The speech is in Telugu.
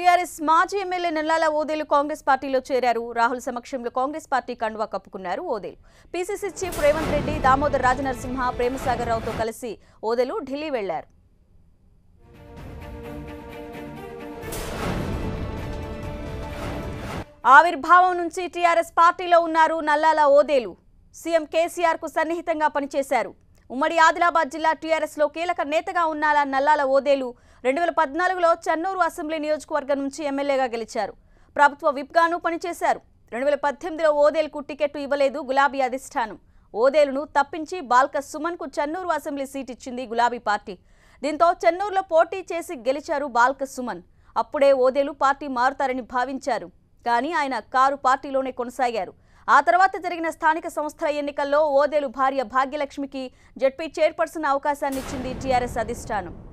టీఆర్ఎస్ మాజీ ఎమ్మెల్యే నల్లాల ఓదేలు కాంగ్రెస్ పార్టీలో చేరారు రాహుల్ సమక్షంలో కాంగ్రెస్ పార్టీ కండువా కప్పుకున్నారు ఓదేలు పీసీసీ చీఫ్ రేవంత్ రెడ్డి దామోదర్ రాజనరసింహ ప్రేమసాగర్ రావుతో కలిసి ఓదేలు ఢిల్లీ వెళ్లారు ఆవిర్భావం నుంచి టీఆర్ఎస్ పార్టీలో ఉన్నారు నల్లాల ఓదేలు సీఎం కేసీఆర్ కు సన్నిహితంగా పనిచేశారు ఉమ్మడి ఆదిలాబాద్ జిల్లా టీఆర్ఎస్ లో కీలక నేతగా ఉన్నాల నల్లాల ఓదేలు రెండు వేల పద్నాలుగులో చెన్నూరు అసెంబ్లీ నియోజకవర్గం నుంచి ఎమ్మెల్యేగా గెలిచారు ప్రభుత్వ విప్గాను పనిచేశారు రెండు వేల పద్దెనిమిదిలో ఓదేలుకు టికెట్ ఇవ్వలేదు గులాబీ అధిష్టానం ఓదేలును తప్పించి బాల్క సుమన్ కు చెన్నూరు అసెంబ్లీ సీట్ ఇచ్చింది గులాబీ పార్టీ దీంతో చెన్నూరులో పోటీ చేసి గెలిచారు బాల్క సుమన్ అప్పుడే ఓదేలు పార్టీ మారుతారని భావించారు కానీ ఆయన కారు పార్టీలోనే కొనసాగారు ఆ తర్వాత జరిగిన స్థానిక సంస్థల ఎన్నికల్లో ఓదేలు భార్య భాగ్యలక్ష్మికి జడ్పీ చైర్పర్సన్ అవకాశాన్ని ఇచ్చింది టీఆర్ఎస్ అధిష్టానం